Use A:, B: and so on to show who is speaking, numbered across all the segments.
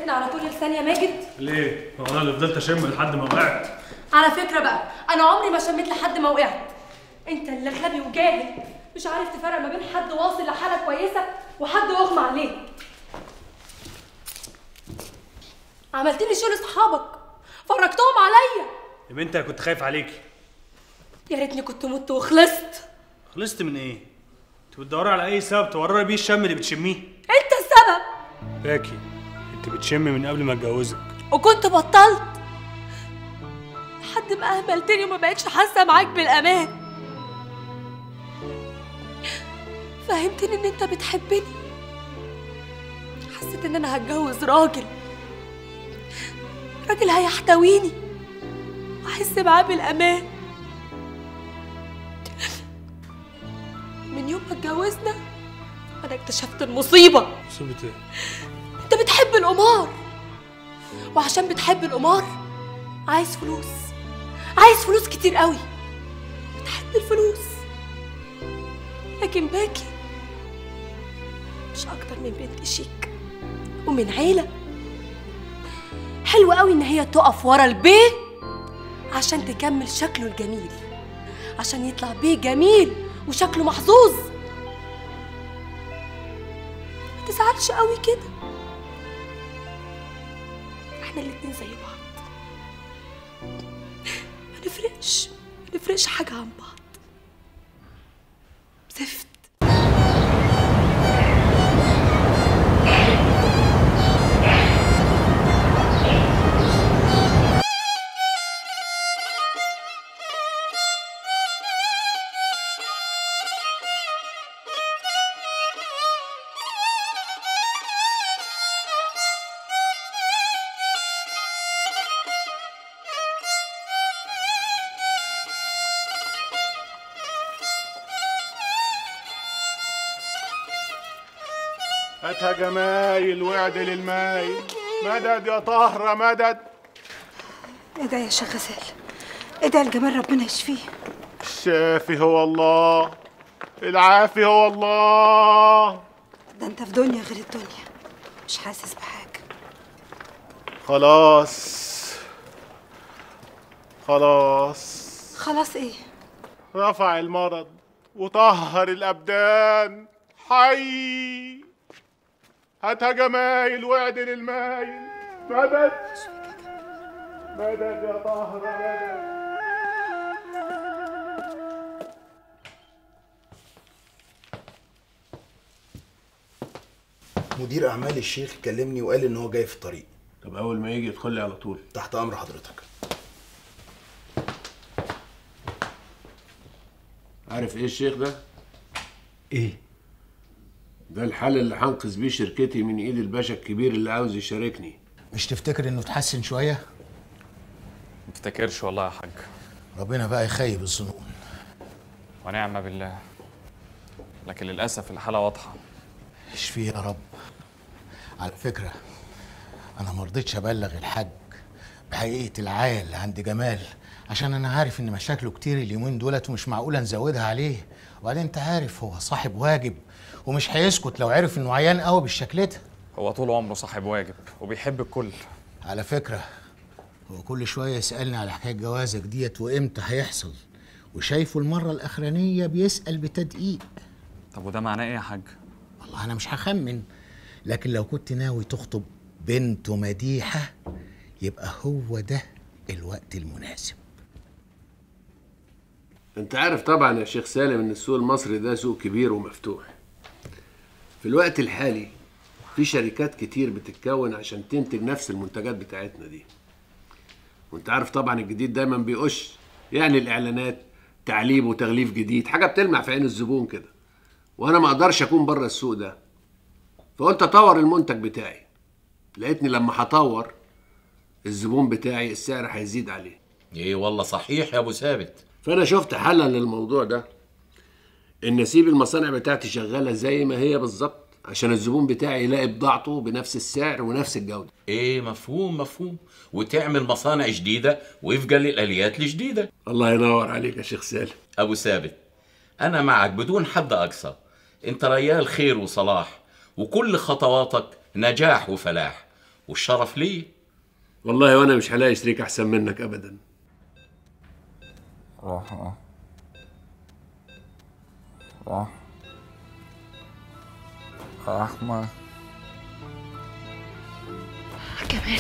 A: سيبنا على طول لسان يا ماجد
B: ليه؟ هو انا اللي فضلت اشم لحد ما وقعت
A: على فكره بقى انا عمري ما شميت لحد ما وقعت انت اللي غبي وجاهل مش عارف تفرق ما بين حد واصل لحاله كويسه وحد اغمى عليه عملت لي شو لاصحابك فرجتهم عليا
B: يا بنتي انا كنت خايف عليكي
A: يا ريتني كنت مت وخلصت
B: خلصت من ايه؟ انت بتدوري على اي سبب تورري بيه الشم اللي بتشميه
A: انت السبب
B: باكي انت بتشمي من قبل ما اتجوزك
A: وكنت بطلت لحد ما اهملتني وما بقتش حاسه معاك بالامان فهمتني ان انت بتحبني حسيت ان انا هتجوز راجل راجل هيحتويني واحس معاه بالامان من يوم ما اتجوزنا انا اكتشفت المصيبه
B: مصيبة ايه؟
A: انت بتحب القمار وعشان بتحب القمار عايز فلوس عايز فلوس كتير قوي بتحب الفلوس لكن باكي مش اكتر من بنت شيك ومن عيلة حلو قوي ان هي تقف ورا البيت عشان تكمل شكله الجميل عشان يطلع بيه جميل وشكله محظوظ ما تزعلش قوي كده احنا الاتنين زي بعض ما نفرقش ما نفرقش حاجة عن بعض زفت
C: هاتها جمايل واعدل المايل مدد يا طهرة مدد
D: ايه ده يا شيخ غزال ايه ده الجمال ربنا يشفيه
C: الشافي هو الله العافي هو الله
D: ده انت في دنيا غير الدنيا مش حاسس بحاجه
C: خلاص خلاص
D: خلاص ايه
C: رفع المرض وطهر الأبدان حي هاتها جمايل واعدل المايل مدد مدد يا طهرة مدد
E: مدير اعمال الشيخ كلمني وقال ان هو جاي في الطريق
F: طب اول ما يجي يدخل لي على طول
E: تحت امر حضرتك
F: عارف ايه الشيخ ده
E: ايه
F: ده الحل اللي هنقذ بيه شركتي من ايد الباشا الكبير اللي عاوز يشاركني
E: مش تفتكر انه اتحسن شويه
G: ما تفتكرش والله يا حاج
E: ربنا بقى يخيب الظنون
G: ونعم بالله لكن للاسف الحاله واضحه
E: اشفيه يا رب على فكره انا ما رضيتش ابلغ الحاج بحقيقه العال عند جمال عشان انا عارف ان مشاكله كتير اليومين دولت ومش معقوله نزودها عليه وبعدين انت عارف هو صاحب واجب ومش هيسكت لو عرف انه عيان قوي بالشكل ده
G: هو طول عمره صاحب واجب وبيحب الكل
E: على فكره هو كل شويه يسالني على حكايه جوازك ديت وامتى هيحصل وشايفه المره الاخرانيه بيسال بتدقيق
G: طب وده معناه ايه يا حاج
E: والله انا مش هخمن لكن لو كنت ناوي تخطب بنته مديحه يبقى هو ده الوقت المناسب
F: انت عارف طبعا يا شيخ سالم ان السوق المصري ده سوق كبير ومفتوح في الوقت الحالي في شركات كتير بتتكون عشان تنتج نفس المنتجات بتاعتنا دي وانت عارف طبعا الجديد دايما بيقش يعني الاعلانات تعليم وتغليف جديد حاجه بتلمع في عين الزبون كده وانا ما اقدرش اكون بره السوق ده فقلت اطور المنتج بتاعي لقيتني لما هطور الزبون بتاعي السعر هيزيد عليه
H: ايه والله صحيح يا ابو ثابت
F: فانا شفت حلا للموضوع ده ان اسيب المصانع بتاعتي شغاله زي ما هي بالظبط عشان الزبون بتاعي يلاقي بضاعته بنفس السعر ونفس الجوده
H: ايه مفهوم مفهوم وتعمل مصانع جديده وفقا للاليات الجديده
F: الله ينور عليك يا شيخ سالم
H: ابو ثابت انا معك بدون حد اقصى انت ريال خير وصلاح وكل خطواتك نجاح وفلاح والشرف ليه
F: والله وانا مش هلاقي شريك احسن منك ابدا
G: رحمة رح رحمة
D: جمال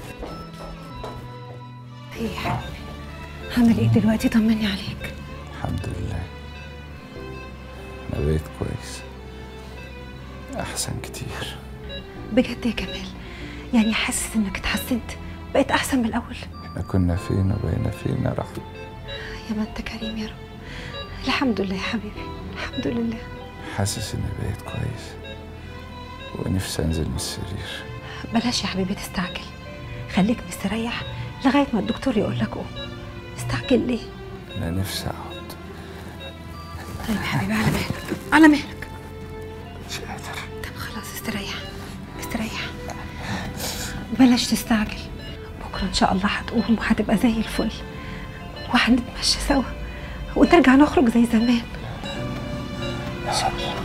D: ايه يا حبيبي عامل ايه دلوقتي طمني عليك
G: الحمد لله أنا بقيت كويس أحسن كتير
D: بجد يا جمال يعني حاسس انك اتحسنت بقيت احسن من الاول
G: احنا كنا فين وبقينا فين يا رحمة
D: يا ما انت كريم يا رب الحمد لله يا حبيبي الحمد لله
G: حاسس إني بقيت كويس ونفسي أنزل من السرير
D: بلاش يا حبيبي تستعجل خليك مستريح لغايه ما الدكتور يقول لك قوم مستعجل ليه
G: أنا نفسي أقعد
D: طيب يا حبيبي على مهلك على مهلك
G: مش قادر
D: طب خلاص استريح استريح بلاش تستعجل بكره ان شاء الله هتقوم وهتبقى زي الفل وهنتمشى سوا وترجع نخرج زي زمان ان شاء الله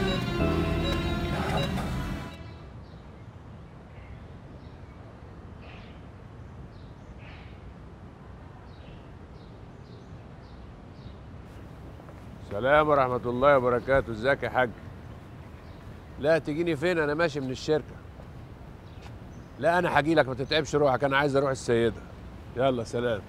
F: سلام ورحمة الله وبركاته ازيك يا حاج لا تجيني فين انا ماشي من الشركة لا انا هاجي لك ما تتعبش روحك انا عايز اروح السيدة يلا سلام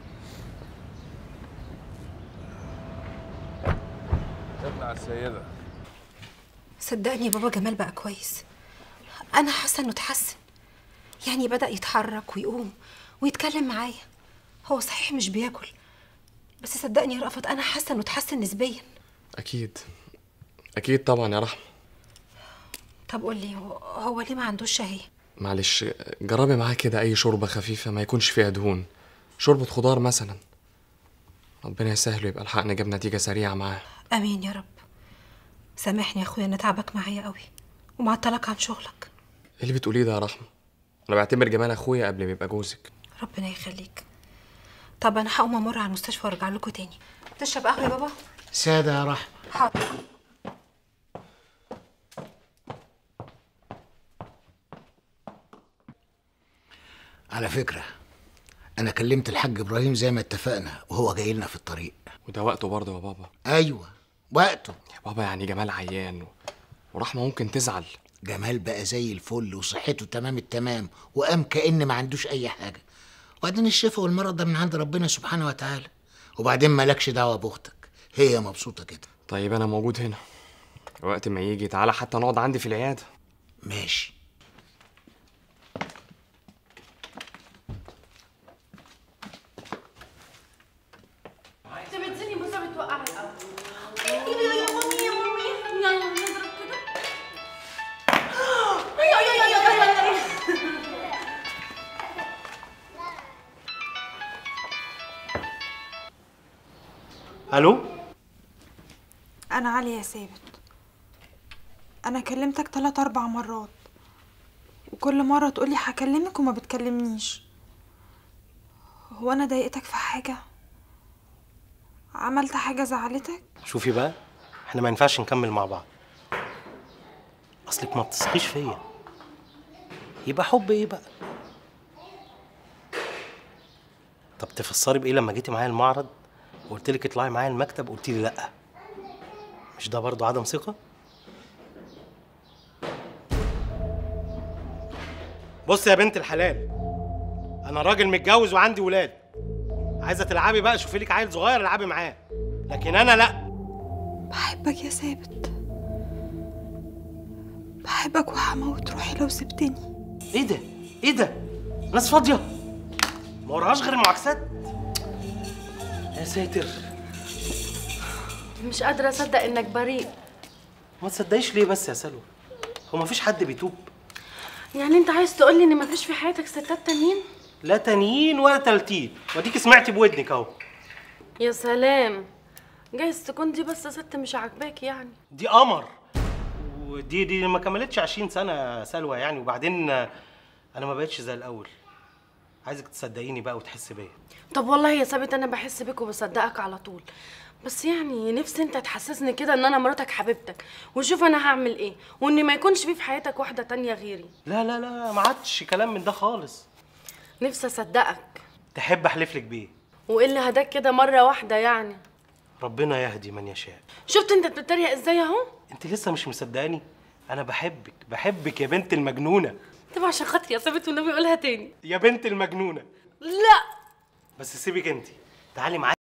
F: اطلع السيدة
D: صدقني بابا جمال بقى كويس انا حاسه انه اتحسن يعني بدا يتحرك ويقوم ويتكلم معايا هو صحيح مش بياكل بس صدقني يا رأفت انا حاسه انه اتحسن نسبيا
I: أكيد أكيد طبعا يا رحمة
D: طب قول لي هو, هو ليه ما عندوش شهيه
I: معلش جربي معاه كده أي شوربة خفيفة ما يكونش فيها دهون شوربة خضار مثلا ربنا يسهل ويبقى الحقنا جاب نتيجة سريعة معاه
D: امين يا رب سامحني يا اخويا ان تعبك معايا قوي ومعطلك عن شغلك
I: إيه اللي بتقوليه ده يا رحمة أنا بعتبر جمال أخويا قبل ما يبقى جوزك
D: ربنا يخليك طب انا هقوم امر على المستشفى وارجع لكم تاني تشرب قهوه يا بابا
E: سادة يا رحمة
D: حاضر
E: على فكرة أنا كلمت الحاج إبراهيم زي ما اتفقنا وهو جاي لنا في الطريق
I: وده وقته برضه يا بابا
E: أيوة وقته
I: يا بابا يعني جمال عيان و... ورحمة ممكن تزعل
E: جمال بقى زي الفل وصحته تمام التمام وقام كأن ما عندوش أي حاجة وبعدين الشفاء والمرض ده من عند ربنا سبحانه وتعالى وبعدين مالكش دعوة بأختك هي مبسوطة كده
I: طيب أنا موجود هنا وقت ما يجي تعالى حتى نقعد عندي في العيادة
E: ماشي
A: انت بتزني بوسه بتوقع الاول يا يا مامي يا مامي يلا نضرب كده يا يا يا يا يا يا
B: الو
J: أنا علي يا ثابت أنا كلمتك تلات أربع مرات وكل مرة تقولي هكلمك وما بتكلمنيش هو أنا ضايقتك في حاجة عملت حاجة زعلتك
K: شوفي بقى احنا ما ينفعش نكمل مع بعض اصلك ما بتثقيش فيا يبقى حب ايه بقى طب تفسري بايه لما جيتي معايا المعرض وقلت لك اطلعي معايا المكتب قلت لي لا مش ده برضو عدم ثقه بص يا بنت الحلال انا راجل متجوز وعندي ولاد عايزه تلعبي بقى شوفي لك عيل صغير العبي معاه لكن انا لا
J: بحبك يا ثابت بحبك وهموت روحي لو سبتني
K: ايه ده ايه ده ناس فاضيه ما وراهاش غير المعاكسات يا ساتر
A: مش قادره اصدق انك بريء
K: ما تصدقيش ليه بس يا سلوى هو مفيش حد بيتوب
A: يعني انت عايز تقولي ان مفيش في حياتك ستات تانيين
K: لا تانيين ولا تالتين واديك سمعتي بودنك اهو
A: يا سلام جايز تكون دي بس ست مش عاجباك يعني
K: دي قمر ودي دي ما كملتش 20 سنه يا سلوى يعني وبعدين انا ما بقتش زي الاول عايزك تصدقيني بقى وتحس بيا
A: طب والله يا ثابت انا بحس بيك وبصدقك على طول بس يعني نفسي انت تحسسني كده ان انا مراتك حبيبتك وشوف انا هعمل ايه وان ما يكونش في في حياتك واحده تانية غيري
K: لا لا لا ما عادش كلام من ده خالص
A: نفسي اصدقك
K: تحب احلف لك بيه
A: وايه اللي هداك كده مره واحده يعني
K: ربنا يهدي من يشاء
A: شفت انت بتتريق ازاي اهو
K: انت لسه مش مصدقاني انا بحبك بحبك يا بنت المجنونه
A: طب عشان خاطري يا ثابت والنبي قولها تاني
K: يا بنت المجنونه
A: لا
K: بس سيبك انت تعالي معايا